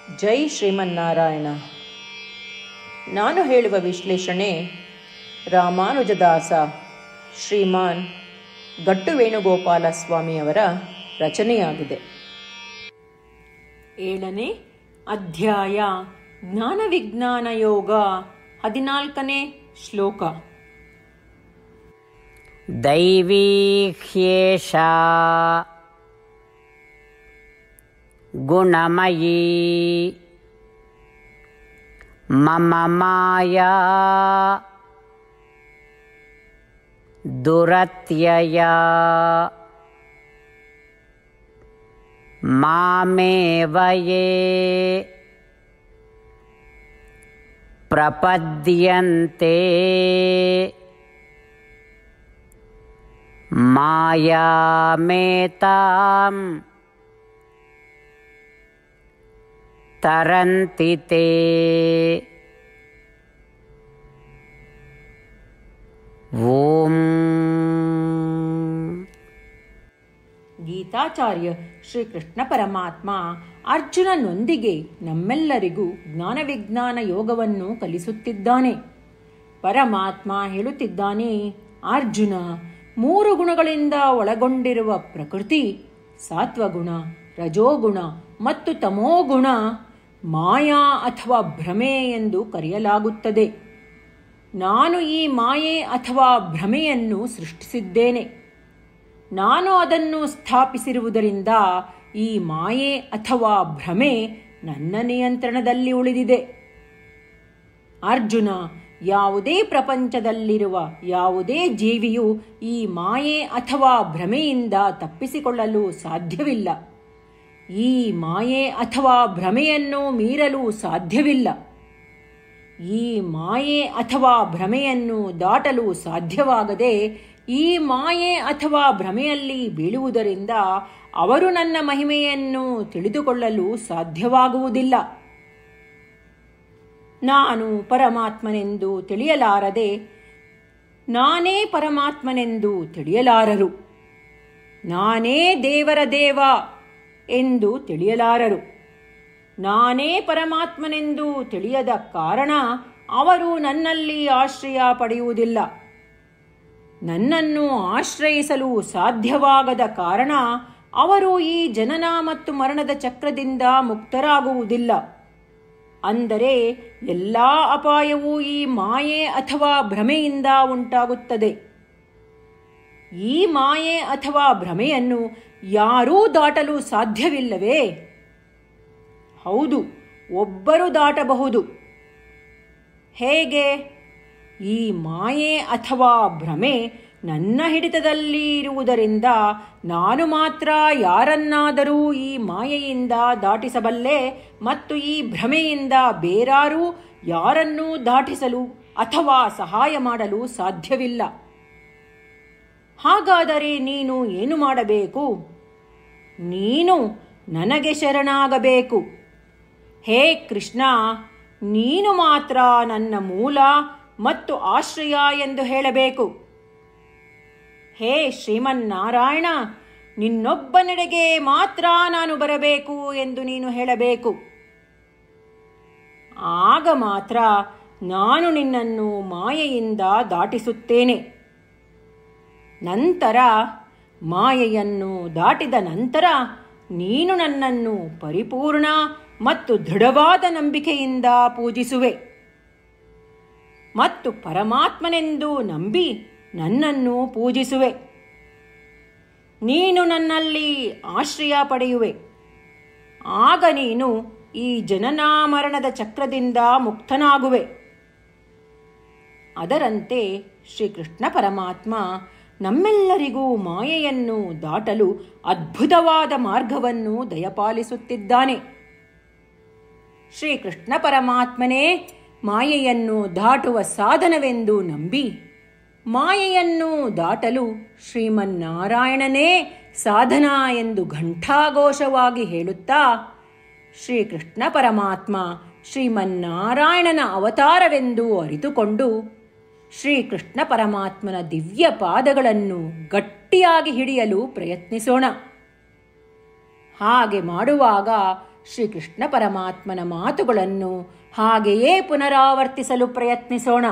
ಜೈ ಶ್ರೀಮನ್ನಾರಾಯಣ ನಾನು ಹೇಳುವ ವಿಶ್ಲೇಷಣೆ ರಾಮಾನುಜದಾಸ ಶ್ರೀಮಾನ್ ಗಟ್ಟು ವೇಣುಗೋಪಾಲ ಸ್ವಾಮಿಯವರ ರಚನೆಯಾಗಿದೆ ಏಳನೇ ಅಧ್ಯಾಯ ಜ್ಞಾನ ವಿಜ್ಞಾನ ಯೋಗ ಹದಿನಾಲ್ಕನೇ ಶ್ಲೋಕ दैवी ह्येषा गुणमयी मम माया दुरत्यया मामेव ये प्रपद्यन्ते मायामेताम् तरन्ति ते ॐ ಗೀತಾಚಾರ್ಯ ಶ್ರೀಕೃಷ್ಣ ಪರಮಾತ್ಮ ಅರ್ಜುನನೊಂದಿಗೆ ನಮ್ಮೆಲ್ಲರಿಗೂ ಜ್ಞಾನ ವಿಜ್ಞಾನ ಯೋಗವನ್ನು ಕಲಿಸುತ್ತಿದ್ದಾನೆ ಪರಮಾತ್ಮ ಹೇಳುತ್ತಿದ್ದಾನೆ ಅರ್ಜುನ ಮೂರು ಗುಣಗಳಿಂದ ಒಳಗೊಂಡಿರುವ ಪ್ರಕೃತಿ ಸಾತ್ವಗುಣ ರಜೋಗುಣ ಮತ್ತು ತಮೋಗುಣ ಮಾಯಾ ಅಥವಾ ಭ್ರಮೆ ಎಂದು ಕರೆಯಲಾಗುತ್ತದೆ ನಾನು ಈ ಮಾಯೆ ಅಥವಾ ಭ್ರಮೆಯನ್ನು ಸೃಷ್ಟಿಸಿದ್ದೇನೆ ನಾನು ಅದನ್ನು ಸ್ಥಾಪಿಸಿರುವುದರಿಂದ ಈ ಮಾಯೆ ಅಥವಾ ಭ್ರಮೆ ನನ್ನ ನಿಯಂತ್ರಣದಲ್ಲಿ ಉಳಿದಿದೆ ಅರ್ಜುನ ಯಾವುದೇ ಪ್ರಪಂಚದಲ್ಲಿರುವ ಯಾವುದೇ ಜೀವಿಯು ಈ ಮಾಯೆ ಅಥವಾ ಭ್ರಮೆಯಿಂದ ತಪ್ಪಿಸಿಕೊಳ್ಳಲು ಸಾಧ್ಯವಿಲ್ಲ ಈ ಮಾಯೆ ಅಥವಾ ಭ್ರಮೆಯನ್ನು ಮೀರಲು ಸಾಧ್ಯವಿಲ್ಲ ಈ ಮಾಯೆ ಅಥವಾ ಭ್ರಮೆಯನ್ನು ದಾಟಲು ಸಾಧ್ಯವಾಗದೆ ಈ ಮಾಯೆ ಅಥವಾ ಭ್ರಮೆಯಲ್ಲಿ ಬೀಳುವುದರಿಂದ ಅವರು ನನ್ನ ಮಹಿಮೆಯನ್ನು ತಿಳಿದುಕೊಳ್ಳಲು ಸಾಧ್ಯವಾಗುವುದಿಲ್ಲ ನಾನು ಪರಮಾತ್ಮನೆಂದು ತಿಳಿಯಲಾರದೆ ನಾನೇ ಪರಮಾತ್ಮನೆಂದು ತಿಳಿಯಲಾರರು ನಾನೇ ದೇವರ ದೇವ ಎಂದು ತಿಳಿಯಲಾರರು ನಾನೇ ಪರಮಾತ್ಮನೆಂದು ತಿಳಿಯದ ಕಾರಣ ಅವರು ನನ್ನಲ್ಲಿ ಆಶ್ರಯ ಪಡೆಯುವುದಿಲ್ಲ ನನ್ನನ್ನು ಆಶ್ರಯಿಸಲು ಸಾಧ್ಯವಾಗದ ಕಾರಣ ಅವರು ಈ ಜನನ ಮತ್ತು ಮರಣದ ಚಕ್ರದಿಂದ ಮುಕ್ತರಾಗುವುದಿಲ್ಲ ಅಂದರೆ ಎಲ್ಲ ಅಪಾಯವೂ ಈ ಮಾಯೆ ಅಥವಾ ಭ್ರಮೆಯಿಂದ ಉಂಟಾಗುತ್ತದೆ ಈ ಮಾಯೆ ಅಥವಾ ಭ್ರಮೆಯನ್ನು ಯಾರೂ ದಾಟಲು ಸಾಧ್ಯವಿಲ್ಲವೇ ಹೌದು ಒಬ್ಬರು ದಾಟಬಹುದು ಹೇಗೆ ಈ ಮಾಯೆ ಅಥವಾ ಭ್ರಮೆ ನನ್ನ ಹಿಡಿತದಲ್ಲಿ ಇರುವುದರಿಂದ ನಾನು ಮಾತ್ರ ಯಾರನ್ನಾದರೂ ಈ ಮಾಯೆಯಿಂದ ದಾಟಿಸಬಲ್ಲೆ ಮತ್ತು ಈ ಭ್ರಮೆಯಿಂದ ಬೇರಾರೂ ಯಾರನ್ನೂ ದಾಟಿಸಲು ಅಥವಾ ಸಹಾಯ ಮಾಡಲು ಸಾಧ್ಯವಿಲ್ಲ ಹಾಗಾದರೆ ನೀನು ಏನು ಮಾಡಬೇಕು ನೀನು ನನಗೆ ಶರಣಾಗಬೇಕು ಹೇ ಕೃಷ್ಣ ನೀನು ಮಾತ್ರ ನನ್ನ ಮೂಲ ಮತ್ತು ಆಶ್ರಯ ಎಂದು ಹೇಳಬೇಕು ಹೇ ಶ್ರೀಮನ್ನಾರಾಯಣ ನಿನ್ನೊಬ್ಬನೆಡೆಗೆ ಮಾತ್ರ ನಾನು ಬರಬೇಕು ಎಂದು ನೀನು ಹೇಳಬೇಕು ಆಗ ಮಾತ್ರ ನಾನು ನಿನ್ನನ್ನು ಮಾಯೆಯಿಂದ ದಾಟಿಸುತ್ತೇನೆ ನಂತರ ಮಾಯೆಯನ್ನು ದಾಟಿದ ನಂತರ ನೀನು ನನ್ನನ್ನು ಪರಿಪೂರ್ಣ ಮತ್ತು ದೃಢವಾದ ನಂಬಿಕೆಯಿಂದ ಪೂಜಿಸುವೆ ಮತ್ತು ಪರಮಾತ್ಮನೆಂದು ನಂಬಿ ನನ್ನನ್ನು ಪೂಜಿಸುವೆ ನೀನು ನನ್ನಲ್ಲಿ ಆಶ್ರಯ ಪಡೆಯುವೆ ಆಗ ನೀನು ಈ ಜನನಾ ಮರಣದ ಚಕ್ರದಿಂದ ಮುಕ್ತನಾಗುವೆ ಅದರಂತೆ ಶ್ರೀಕೃಷ್ಣ ಪರಮಾತ್ಮ ನಮ್ಮೆಲ್ಲರಿಗೂ ಮಾಯೆಯನ್ನು ದಾಟಲು ಅದ್ಭುತವಾದ ಮಾರ್ಗವನ್ನು ದಯಪಾಲಿಸುತ್ತಿದ್ದಾನೆ ಶ್ರೀಕೃಷ್ಣ ಪರಮಾತ್ಮನೇ ಮಾಯೆಯನ್ನು ದಾಟುವ ಸಾಧನವೆಂದು ನಂಬಿ ಮಾಯೆಯನ್ನು ದಾಟಲು ಶ್ರೀಮನ್ನಾರಾಯಣನೇ ಸಾಧನ ಎಂದು ಘಂಟಾಘೋಷವಾಗಿ ಹೇಳುತ್ತಾ ಶ್ರೀಕೃಷ್ಣ ಪರಮಾತ್ಮ ಶ್ರೀಮನ್ನಾರಾಯಣನ ಅವತಾರವೆಂದು ಅರಿತುಕೊಂಡು ಶ್ರೀಕೃಷ್ಣ ಪರಮಾತ್ಮನ ದಿವ್ಯ ಪಾದಗಳನ್ನು ಗಟ್ಟಿಯಾಗಿ ಹಿಡಿಯಲು ಪ್ರಯತ್ನಿಸೋಣ ಹಾಗೆ ಮಾಡುವಾಗ ಶ್ರೀಕೃಷ್ಣ ಪರಮಾತ್ಮನ ಮಾತುಗಳನ್ನು ಹಾಗೆಯೇ ಪುನರಾವರ್ತಿಸಲು ಪ್ರಯತ್ನಿಸೋಣ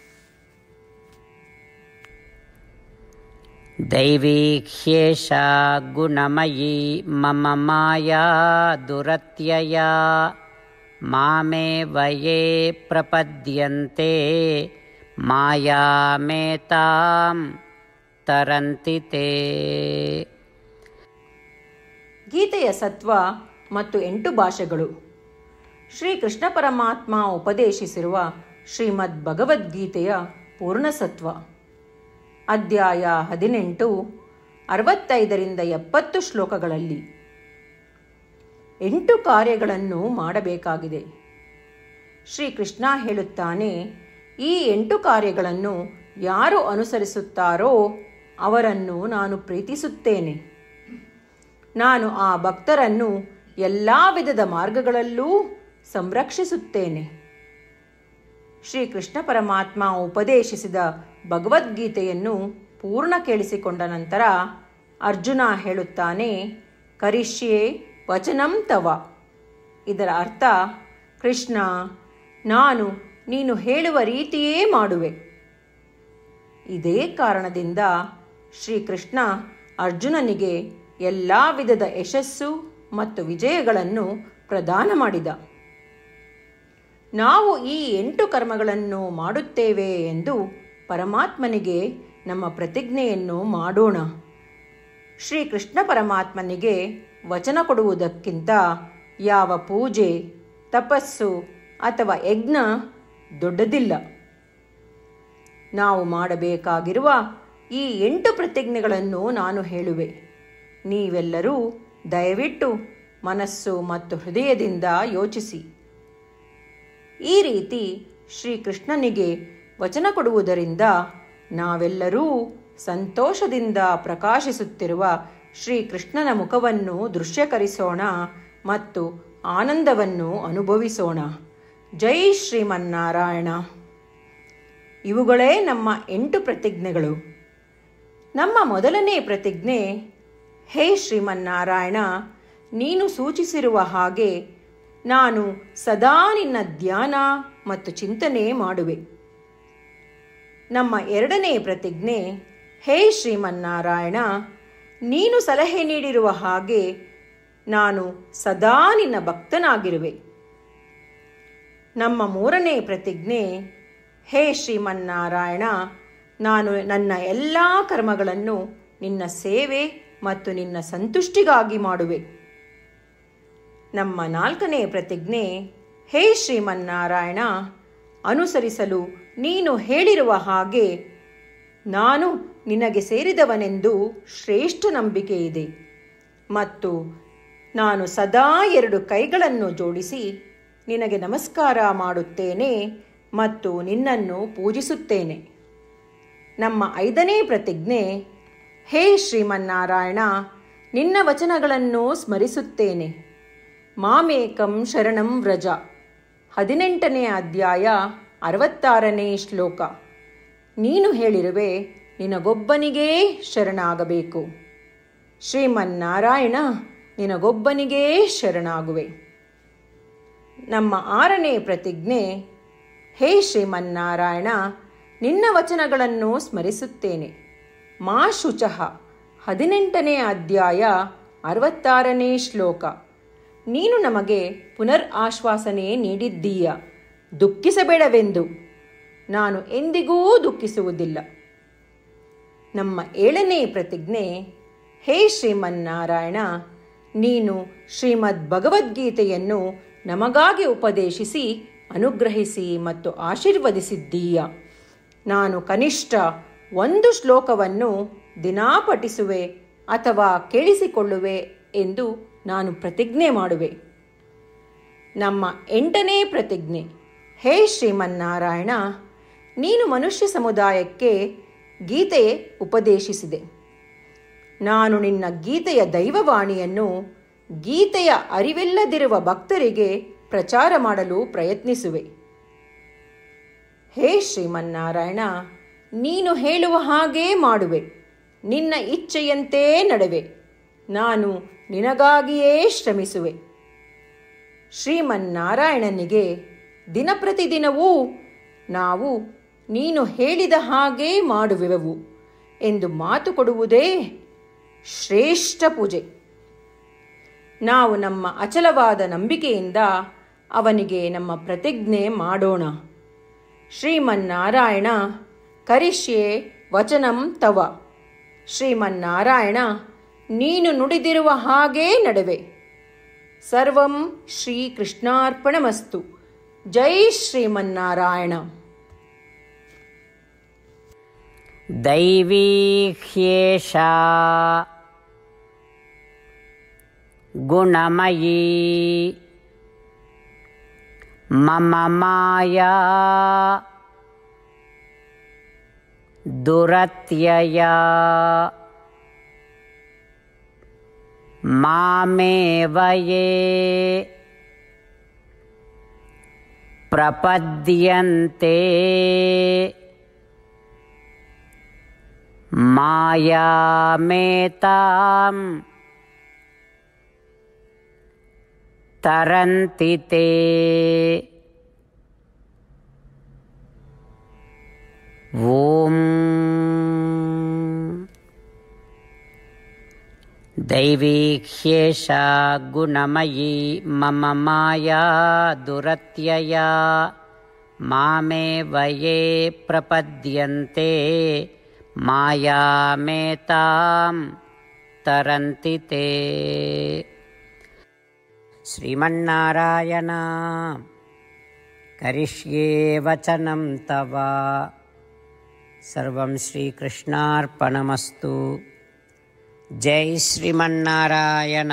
दैवी ह्येषा गुणमयी मम माया दुरत्यया मामेव ये प्रपद्यन्ते मायामेतां तरन्ति ते ಗೀತೆಯ ಸತ್ವ ಮತ್ತು ಎಂಟು ಭಾಷೆಗಳು ಶ್ರೀಕೃಷ್ಣ ಪರಮಾತ್ಮ ಉಪದೇಶಿಸಿರುವ ಶ್ರೀಮದ್ ಭಗವದ್ಗೀತೆಯ ಪೂರ್ಣಸತ್ವ ಅಧ್ಯಾಯ ಹದಿನೆಂಟು ಅರವತ್ತೈದರಿಂದ ಎಪ್ಪತ್ತು ಶ್ಲೋಕಗಳಲ್ಲಿ ಎಂಟು ಕಾರ್ಯಗಳನ್ನು ಮಾಡಬೇಕಾಗಿದೆ ಶ್ರೀಕೃಷ್ಣ ಹೇಳುತ್ತಾನೆ ಈ ಎಂಟು ಕಾರ್ಯಗಳನ್ನು ಯಾರು ಅನುಸರಿಸುತ್ತಾರೋ ಅವರನ್ನು ನಾನು ಪ್ರೀತಿಸುತ್ತೇನೆ ನಾನು ಆ ಭಕ್ತರನ್ನು ಎಲ್ಲ ವಿಧದ ಮಾರ್ಗಗಳಲ್ಲೂ ಸಂರಕ್ಷಿಸುತ್ತೇನೆ ಶ್ರೀಕೃಷ್ಣ ಪರಮಾತ್ಮ ಉಪದೇಶಿಸಿದ ಭಗವದ್ಗೀತೆಯನ್ನು ಪೂರ್ಣ ಕೇಳಿಸಿಕೊಂಡ ನಂತರ ಅರ್ಜುನ ಹೇಳುತ್ತಾನೆ ಕರಿಷ್ಯೆ ವಚನಂ ತವ ಇದರ ಅರ್ಥ ಕೃಷ್ಣ ನಾನು ನೀನು ಹೇಳುವ ರೀತಿಯೇ ಮಾಡುವೆ ಇದೇ ಕಾರಣದಿಂದ ಶ್ರೀಕೃಷ್ಣ ಅರ್ಜುನನಿಗೆ ಎಲ್ಲ ವಿಧದ ಯಶಸ್ಸು ಮತ್ತು ವಿಜಯಗಳನ್ನು ಪ್ರದಾನ ಮಾಡಿದ ನಾವು ಈ ಎಂಟು ಕರ್ಮಗಳನ್ನು ಮಾಡುತ್ತೇವೆ ಎಂದು ಪರಮಾತ್ಮನಿಗೆ ನಮ್ಮ ಪ್ರತಿಜ್ಞೆಯನ್ನು ಮಾಡೋಣ ಶ್ರೀಕೃಷ್ಣ ಪರಮಾತ್ಮನಿಗೆ ವಚನ ಕೊಡುವುದಕ್ಕಿಂತ ಯಾವ ಪೂಜೆ ತಪಸ್ಸು ಅಥವಾ ಯಜ್ಞ ದೊಡ್ಡದಿಲ್ಲ ನಾವು ಮಾಡಬೇಕಾಗಿರುವ ಈ ಎಂಟು ಪ್ರತಿಜ್ಞೆಗಳನ್ನು ನಾನು ಹೇಳುವೆ ನೀವೆಲ್ಲರೂ ದಯವಿಟ್ಟು ಮನಸ್ಸು ಮತ್ತು ಹೃದಯದಿಂದ ಯೋಚಿಸಿ ಈ ರೀತಿ ಶ್ರೀಕೃಷ್ಣನಿಗೆ ವಚನ ಕೊಡುವುದರಿಂದ ನಾವೆಲ್ಲರೂ ಸಂತೋಷದಿಂದ ಪ್ರಕಾಶಿಸುತ್ತಿರುವ ಶ್ರೀಕೃಷ್ಣನ ಮುಖವನ್ನು ದೃಶ್ಯಕರಿಸೋಣ ಮತ್ತು ಆನಂದವನ್ನು ಅನುಭವಿಸೋಣ ಜೈ ಶ್ರೀಮನ್ನಾರಾಯಣ ಇವುಗಳೇ ನಮ್ಮ ಎಂಟು ಪ್ರತಿಜ್ಞೆಗಳು ನಮ್ಮ ಮೊದಲನೇ ಪ್ರತಿಜ್ಞೆ ಹೇ ಶ್ರೀಮನ್ನಾರಾಯಣ ನೀನು ಸೂಚಿಸಿರುವ ಹಾಗೆ ನಾನು ಸದಾ ನಿನ್ನ ಧ್ಯಾನ ಮತ್ತು ಚಿಂತನೆ ಮಾಡುವೆ ನಮ್ಮ ಎರಡನೇ ಪ್ರತಿಜ್ಞೆ ಹೇ ಶ್ರೀಮನ್ನಾರಾಯಣ ನೀನು ಸಲಹೆ ನೀಡಿರುವ ಹಾಗೆ ನಾನು ಸದಾ ನಿನ್ನ ಭಕ್ತನಾಗಿರುವೆ ನಮ್ಮ ಮೂರನೇ ಪ್ರತಿಜ್ಞೆ ಹೇ ಶ್ರೀಮನ್ನಾರಾಯಣ ನಾನು ನನ್ನ ಎಲ್ಲ ಕರ್ಮಗಳನ್ನು ನಿನ್ನ ಸೇವೆ ಮತ್ತು ನಿನ್ನ ಸಂತುಷ್ಟಿಗಾಗಿ ಮಾಡುವೆ ನಮ್ಮ ನಾಲ್ಕನೇ ಪ್ರತಿಜ್ಞೆ ಹೇ ಶ್ರೀಮನ್ನಾರಾಯಣ ಅನುಸರಿಸಲು ನೀನು ಹೇಳಿರುವ ಹಾಗೆ ನಾನು ನಿನಗೆ ಸೇರಿದವನೆಂದು ಶ್ರೇಷ್ಠ ನಂಬಿಕೆ ಇದೆ ಮತ್ತು ನಾನು ಸದಾ ಎರಡು ಕೈಗಳನ್ನು ಜೋಡಿಸಿ ನಿನಗೆ ನಮಸ್ಕಾರ ಮಾಡುತ್ತೇನೆ ಮತ್ತು ನಿನ್ನನ್ನು ಪೂಜಿಸುತ್ತೇನೆ ನಮ್ಮ ಐದನೇ ಪ್ರತಿಜ್ಞೆ ಹೇ ಶ್ರೀಮನ್ನಾರಾಯಣ ನಿನ್ನ ವಚನಗಳನ್ನು ಸ್ಮರಿಸುತ್ತೇನೆ ಮಾಮೇಕಂ ಶರಣಂ ವ್ರಜ ಹದಿನೆಂಟನೇ ಅಧ್ಯಾಯ ಅರವತ್ತಾರನೇ ಶ್ಲೋಕ ನೀನು ಹೇಳಿರುವೆ ನಿನಗೊಬ್ಬನಿಗೇ ಶರಣಾಗಬೇಕು ಶ್ರೀಮನ್ನಾರಾಯಣ ನಿನಗೊಬ್ಬನಿಗೇ ಶರಣಾಗುವೆ ನಮ್ಮ ಆರನೇ ಪ್ರತಿಜ್ಞೆ ಹೇ ಶ್ರೀಮನ್ನಾರಾಯಣ ನಿನ್ನ ವಚನಗಳನ್ನು ಸ್ಮರಿಸುತ್ತೇನೆ ಮಾ ಶುಚಃ ಹದಿನೆಂಟನೇ ಅಧ್ಯಾಯ ಅರವತ್ತಾರನೇ ಶ್ಲೋಕ ನೀನು ನಮಗೆ ಪುನರ್ ಆಶ್ವಾಸನೆ ನೀಡಿದ್ದೀಯ ದುಃಖಿಸಬೇಡವೆಂದು ನಾನು ಎಂದಿಗೂ ದುಃಖಿಸುವುದಿಲ್ಲ ನಮ್ಮ ಏಳನೇ ಪ್ರತಿಜ್ಞೆ ಹೇ ಶ್ರೀಮನ್ನಾರಾಯಣ ನೀನು ಶ್ರೀಮದ್ ಭಗವದ್ಗೀತೆಯನ್ನು ನಮಗಾಗಿ ಉಪದೇಶಿಸಿ ಅನುಗ್ರಹಿಸಿ ಮತ್ತು ಆಶೀರ್ವದಿಸಿದ್ದೀಯ ನಾನು ಕನಿಷ್ಠ ಒಂದು ಶ್ಲೋಕವನ್ನು ದಿನಾ ಪಠಿಸುವೆ ಅಥವಾ ಕೇಳಿಸಿಕೊಳ್ಳುವೆ ಎಂದು ನಾನು ಪ್ರತಿಜ್ಞೆ ಮಾಡುವೆ ನಮ್ಮ ಎಂಟನೇ ಪ್ರತಿಜ್ಞೆ ಹೇ ಶ್ರೀಮನ್ನಾರಾಯಣ ನೀನು ಮನುಷ್ಯ ಸಮುದಾಯಕ್ಕೆ ಗೀತೆ ಉಪದೇಶಿಸಿದೆ ನಾನು ನಿನ್ನ ಗೀತೆಯ ದೈವವಾಣಿಯನ್ನು ಗೀತೆಯ ಅರಿವಿಲ್ಲದಿರುವ ಭಕ್ತರಿಗೆ ಪ್ರಚಾರ ಮಾಡಲು ಪ್ರಯತ್ನಿಸುವೆ ಹೇ ಶ್ರೀಮನ್ನಾರಾಯಣ ನೀನು ಹೇಳುವ ಹಾಗೇ ಮಾಡುವೆ ನಿನ್ನ ಇಚ್ಛೆಯಂತೆ ನಡುವೆ ನಾನು ನಿನಗಾಗಿಯೇ ಶ್ರಮಿಸುವೆ ಶ್ರೀಮನ್ನಾರಾಯಣನಿಗೆ ದಿನಪ್ರತಿದಿನವೂ ನಾವು ನೀನು ಹೇಳಿದ ಹಾಗೇ ಮಾಡುವೆವು ಎಂದು ಮಾತು ಕೊಡುವುದೇ ಶ್ರೇಷ್ಠ ಪೂಜೆ ನಾವು ನಮ್ಮ ಅಚಲವಾದ ನಂಬಿಕೆಯಿಂದ ಅವನಿಗೆ ನಮ್ಮ ಪ್ರತಿಜ್ಞೆ ಮಾಡೋಣ ಶ್ರೀಮನ್ನಾರಾಯಣ ಕರಿಷ್ಯೆ ವಚನಂ ತವ ಶ್ರೀಮನ್ನಾರಾಯಣ ನೀನು ನುಡಿದಿರುವ ಹಾಗೇ ನಡುವೆ ಸರ್ವಂ ಶ್ರೀಕೃಷ್ಣಾರ್ಪಣಮಸ್ತು ಜೈ ಶ್ರೀಮನ್ನಾರಾಯಣ दैवी ह्येषा गुणमयी मम माया दुरत्यया मामेव ये प्रपद्यन्ते मायामेतां तरन्ति ते ॐ दैवी ह्येषा गुणमयी मम माया दुरत्यया मामेव ये प्रपद्यन्ते मायामेतां तरन्ति ते श्रीमन्नारायण करिष्ये वचनं तव सर्वं श्रीकृष्णार्पणमस्तु जय श्रीमन्नारायण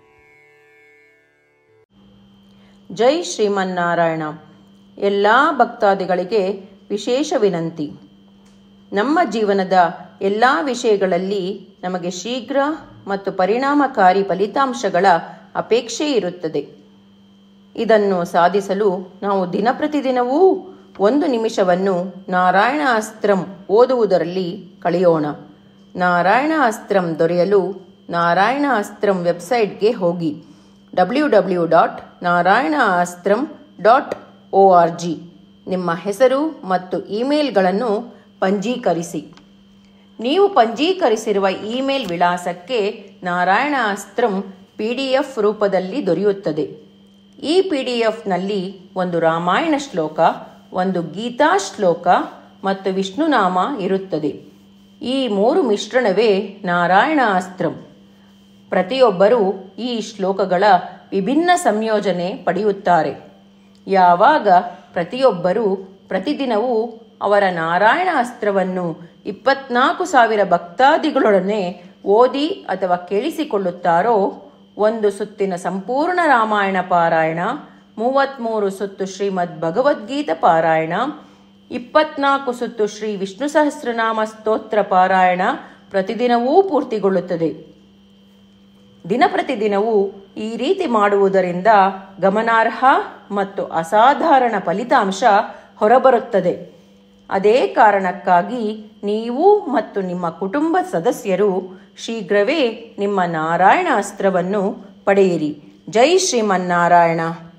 ಜೈ ಶ್ರೀಮನ್ನಾರಾಯಣ ಎಲ್ಲ ಭಕ್ತಾದಿಗಳಿಗೆ ವಿಶೇಷ ವಿನಂತಿ ನಮ್ಮ ಜೀವನದ ಎಲ್ಲ ವಿಷಯಗಳಲ್ಲಿ ನಮಗೆ ಶೀಘ್ರ ಮತ್ತು ಪರಿಣಾಮಕಾರಿ ಫಲಿತಾಂಶಗಳ ಅಪೇಕ್ಷೆ ಇರುತ್ತದೆ ಇದನ್ನು ಸಾಧಿಸಲು ನಾವು ದಿನಪ್ರತಿದಿನವೂ ಒಂದು ನಿಮಿಷವನ್ನು ನಾರಾಯಣ ಅಸ್ತ್ರಂ ಓದುವುದರಲ್ಲಿ ಕಳೆಯೋಣ ನಾರಾಯಣ ಅಸ್ತ್ರಂ ದೊರೆಯಲು ನಾರಾಯಣ ಅಸ್ತ್ರಂ ವೆಬ್ಸೈಟ್ಗೆ ಹೋಗಿ W W dot Narayana Astram dot O R G ನಿಮ್ಮ ಹೆಸರು ಮತ್ತು ಇಮೇಲ್ಗಳನ್ನು ಪಂಜೀಕರಿಸಿ ನೀವು ಪಂಜೀಕರಿಸಿರುವ ಇಮೇಲ್ ವಿಳಾಸಕ್ಕೆ Narayana Astram P D F ರೂಪದಲ್ಲಿ ದೊರೆಯುತ್ತದೆ ಈ ಪಿ ಡಿ ಎಫ್ನಲ್ಲಿ ಒಂದು ರಾಮಾಯಣ ಶ್ಲೋಕ ಒಂದು ಗೀತಾ ಶ್ಲೋಕ ಮತ್ತು ವಿಷ್ಣುನಾಮ ಇರುತ್ತದೆ ಈ ಮೂರು ಮಿಶ್ರಣವೇ ನಾರಾಯಣ ಅಸ್ತ್ರಂ ಪ್ರತಿಯೊಬ್ಬರೂ ಈ ಶ್ಲೋಕಗಳ ವಿಭಿನ್ನ ಸಂಯೋಜನೆ ಪಡೆಯುತ್ತಾರೆ ಯಾವಾಗ ಪ್ರತಿಯೊಬ್ಬರೂ ಪ್ರತಿದಿನವೂ ಅವರ ನಾರಾಯಣ ಅಸ್ತ್ರವನ್ನು ಇಪ್ಪತ್ನಾಲ್ಕು ಸಾವಿರ ಭಕ್ತಾದಿಗಳೊಡನೆ ಓದಿ ಅಥವಾ ಕೇಳಿಸಿಕೊಳ್ಳುತ್ತಾರೋ ಒಂದು ಸುತ್ತಿನ ಸಂಪೂರ್ಣ ರಾಮಾಯಣ ಪಾರಾಯಣ ಮೂವತ್ತ್ಮೂರು ಸುತ್ತು ಶ್ರೀಮದ್ ಭಗವದ್ಗೀತಾ ಪಾರಾಯಣ ಇಪ್ಪತ್ನಾಲ್ಕು ಸುತ್ತು ಶ್ರೀ ವಿಷ್ಣು ಸಹಸ್ರನಾಮ ಸ್ತೋತ್ರ ಪಾರಾಯಣ ಪ್ರತಿದಿನವೂ ಪೂರ್ತಿಗೊಳ್ಳುತ್ತದೆ ದಿನಪ್ರತಿದಿನವೂ ಈ ರೀತಿ ಮಾಡುವುದರಿಂದ ಗಮನಾರ್ಹ ಮತ್ತು ಅಸಾಧಾರಣ ಫಲಿತಾಂಶ ಹೊರಬರುತ್ತದೆ ಅದೇ ಕಾರಣಕ್ಕಾಗಿ ನೀವು ಮತ್ತು ನಿಮ್ಮ ಕುಟುಂಬ ಸದಸ್ಯರು ಶೀಘ್ರವೇ ನಿಮ್ಮ ನಾರಾಯಣ ಅಸ್ತ್ರವನ್ನು ಪಡೆಯಿರಿ ಜೈ ಶ್ರೀಮನ್ನಾರಾಯಣ